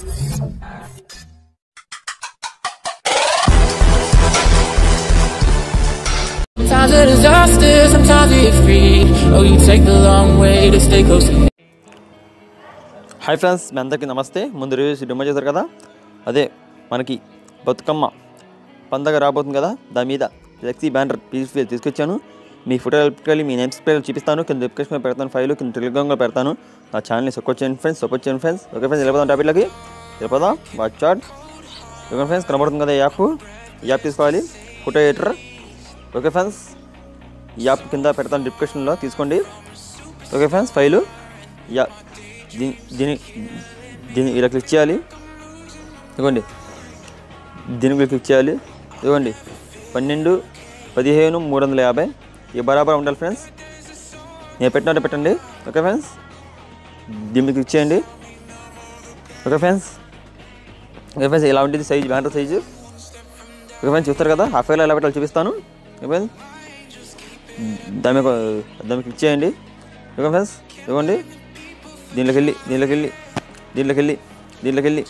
Times of disaster, sometimes we get free. Oh, you take the long way to stay close to me. Hi friends మీ అందరికీ నమస్తే ముందు reviews demo చేశారు కదా అదే మనకి బతుకమ్మ పండగ రాబోతుంది కదా దాని మీద ఫ్లెక్సీ బ్యానర్ పీస్ఫుల్ తీసుకొచ్చాను మీ ఫోటో పెట్టుకెళ్ళి మీ నేమ్స్ పేరు చూపిస్తాను కింద డిస్క్రిప్షన్ పెడతాను ఫైల్ కింద టెలిగ్రామ్లో పెడతాను నా ఛానల్ని సపోర్ట్ చేయండి ఫ్రెండ్స్ సపోర్ట్ చేయండి ఫ్రెండ్స్ ఓకే ఫ్రెండ్స్ వెళ్ళిపోదాం టాపిక్లకి వెళ్ళిపోదాం వాచ్ చాట్ ఓకే ఫ్రెండ్స్ కనబడుతుంది కదా ఈ యాప్ ఈ యాప్ తీసుకోవాలి ఫోటో ఎడిటర్ ఓకే ఫ్రెండ్స్ ఈ యాప్ కింద పెడతాను డిస్క్రిప్షన్లో తీసుకోండి ఓకే ఫ్రెండ్స్ ఫైలు యా దీని దీని దీన్ని ఇలా క్లిక్ చేయాలి ఇదిగోండి దీని మీద క్లిక్ చేయాలి ఇదిగోండి పన్నెండు పదిహేను మూడు వందల యాభై ఈ బరాబర్ ఉండాలి ఫ్రెండ్స్ నేను పెట్టినట్టు పెట్టండి ఓకే ఫ్రెండ్స్ దీని మీద క్లిక్ చేయండి ఓకే ఫ్రెండ్స్ ఓకే ఫ్రెండ్స్ ఇలా ఉంటుంది size banner size okay friends చూస్తారు కదా ఆ ఫైల్ ఎలా పెట్టాలో చూపిస్తాను ఓకే ఫ్రెండ్స్ దాని మీద దాని మీద క్లిక్ చేయండి ఓకే ఫ్రెండ్స్ ఇవ్వండి దీనిలోకి వెళ్ళి దీనిలోకి వెళ్ళి దీనిలోకి వెళ్ళి దీనిలోకి వెళ్ళి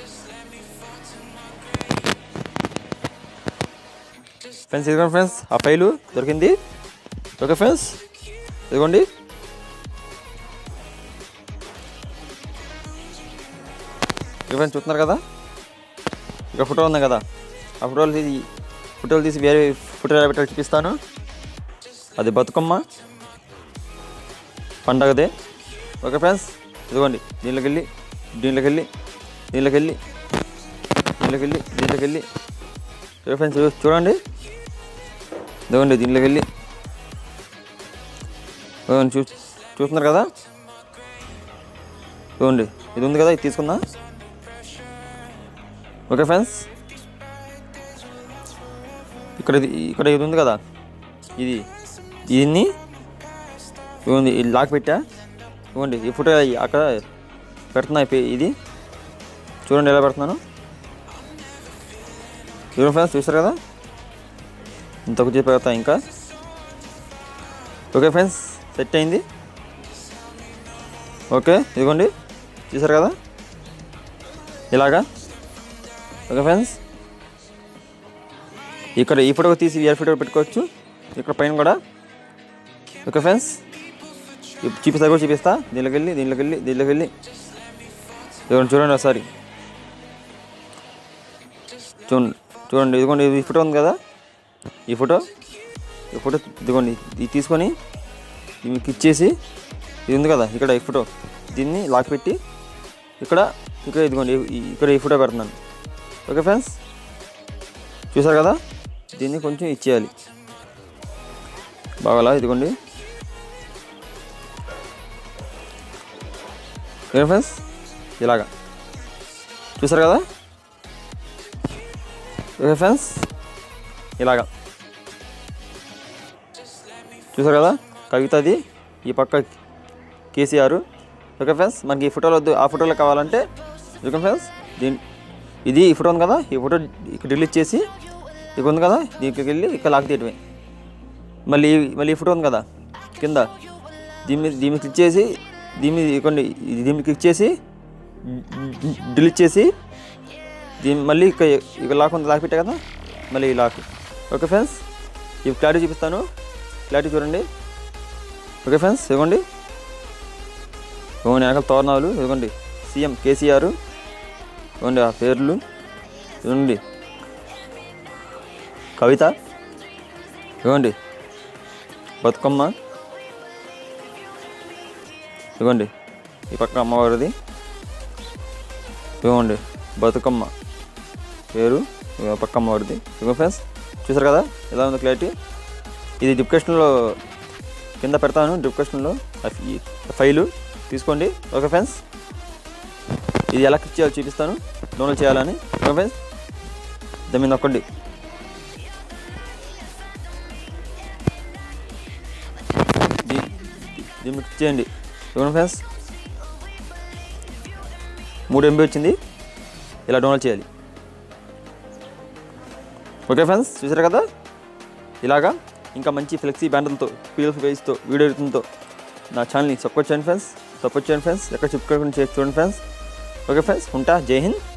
ఫ్రెండ్స్ ఇదిగోండి ఫ్రెండ్స్ ఆ ఫైలు దొరికింది ఓకే ఫ్రెండ్స్ ఇదిగోండి ఇక ఫ్రెండ్స్ చూస్తున్నారు కదా ఇక ఫోటో ఉంది కదా ఆ ఫోటోలు తీసి ఫోటోలు తీసి వేరే ఫోటో ఎలా పెట్టాలో చూపిస్తాను అది బతుకమ్మ పండగదే ఓకే ఫ్రెండ్స్ ఇదిగోండి దీనిలోకి వెళ్ళి దీనిలోకి వెళ్ళి దీనిలోకి వెళ్ళి దీనిలోకి వెళ్ళి దీనిలోకి వెళ్ళి ఓకే ఫ్రెండ్స్ చూ- చూడండి ఇదిగోండి దీనిలోకి వెళ్ళి ఇదిగోండి చూ చూస్తున్నారు కదా ఇదిగోండి ఇది ఉంది కదా ఇది తీసుకుందా ఓకే ఫ్రెండ్స్ ఇక్కడ ఇది ఇక్కడ ఇది ఉంది కదా ఇది దీన్ని ఇవ్వండి ఇది లాక్ పెట్టా ఇవ్వండి ఈ ఫోటో అక్కడ పెడుతున్నా ఈ పే- ఇది చూడండి ఎలా పెడుతున్నాను చూడండి ఫ్రెండ్స్ చూస్తారు కదా ఇంత చెప్పి పెడతా ఇంకా ఓకే ఫ్రెండ్స్ సెట్ అయింది ఓకే ఇదిగోండి చూసారు కదా ఇలాగా ఓకే ఫ్రెండ్స్ ఇక్కడ ఈ ఫోటో తీసి వేరే ఫోటో పెట్టుకోవచ్చు ఇక్కడ పైన కూడా ఓకే ఫ్రెండ్స్ ఇప్పుడు చూపిస్తా కూడా చూపిస్తా దీనిలోకి వెళ్ళి దీనిలోకి వెళ్ళి దీనిలోకి వెళ్ళి చూడండి చూడండి ఒకసారి చూడండి చూడండి ఇదిగోండి ఈ ఫోటో ఉంది కదా ఈ ఫోటో ఈ ఫోటో ఇదిగోండి ఇది తీసుకొని దీన్ని క్లిక్ చేసి ఇది ఉంది కదా ఇక్కడ ఈ ఫోటో దీన్ని లాక్ పెట్టి ఇక్కడ ఇక్కడ ఇదిగోండి ఈ- ఇక్కడ ఈ ఫోటో పెడుతున్నాను ఓకే ఫ్రెండ్స్ చూసారు కదా దీన్ని కొంచెం ఇచ్చేయాలి బాగాలా ఇదిగోండి ఓకే ఫ్రెండ్స్ ఇలాగా చూసారు కదా ఓకే ఫ్రెండ్స్ ఇలాగా చూసారు కదా కవితది ఈ పక్క కేసీఆర్ ఓకే ఫ్రెండ్స్ మనకి ఈ ఫోటోలు వద్దు ఆ ఫోటోలో కావాలంటే ఓకే ఫ్రెండ్స్ దీని ఇది ఈ ఫోటో ఉంది కదా ఈ ఫోటో ఇక్కడ డిలీట్ చేసి ఇక్కడ ఉంది కదా దీనికి వెళ్ళి ఇక్కడ లాక్ తీయటమే మళ్ళీ మళ్ళీ ఈ ఫోటో ఉంది కదా కింద దీని మీద దీని మీద క్లిక్ చేసి దీని మీద కొన్ని దీని మీద క్లిక్ చేసి డిలీట్ చేసి దీని మళ్ళీ ఇక ఇక లాక్ ఉంది లాక్ పెట్టా కదా మళ్ళీ ఈ లాక్ ఓకే ఫ్రెండ్స్ ఈ క్లారిటీ చూపిస్తాను క్లారిటీ చూడండి ఓకే ఫ్రెండ్స్ ఇదిగోండి ఇదిగోండి వెనకాల తోరణాలు ఇదిగోండి సీఎం కేసీఆర్ ఇదిగోండి ఆ పేర్లు ఇదిగోండి కవిత ఇదిగోండి బతుకమ్మ ఇదిగోండి ఈ పక్క అమ్మవారిది ఇదిగోండి బతుకమ్మ పేరు ఇదిగో పక్క అమ్మవారిది ఇదిగో ఫ్రెండ్స్ చూసారు కదా ఎలా ఉంది క్లారిటీ ఇది డిస్క్రిప్షన్లో కింద పెడతాను డిస్క్రిప్షన్లో ఆ ఫీ- ఆ ఫైలు తీసుకోండి ఓకే ఫ్రెండ్స్ ఇది ఎలా క్లిక్ చేయాలో చూపిస్తాను డౌన్లోడ్ చేయాలని ఓకే ఫ్రెండ్స్ దాని మీద నొక్కండి దీ- దీన్ని క్లిక్ చేయండి చూడండి ఫ్రెండ్స్ మూడు ఎంబీ వచ్చింది ఇలా డౌన్లోడ్ చేయాలి ఓకే ఫ్రెండ్స్ చూసారు కదా ఇలాగా ఇంకా మంచి ఫ్లెక్సీ బ్యాండర్లతో పీఎఫ్ వేస్తో వీడియో ఎడిటింగ్తో నా ఛానల్ని సపోర్ట్ చేయండి ఫ్రెండ్స్ సపోర్ట్ చేయండి ఫ్రెండ్స్ ఎక్కడ చెప్పుకోకుండా చూడండి ఫ్రెండ్స్ ఓకే ఫ్రెండ్స్ ఉంటా జై హింద్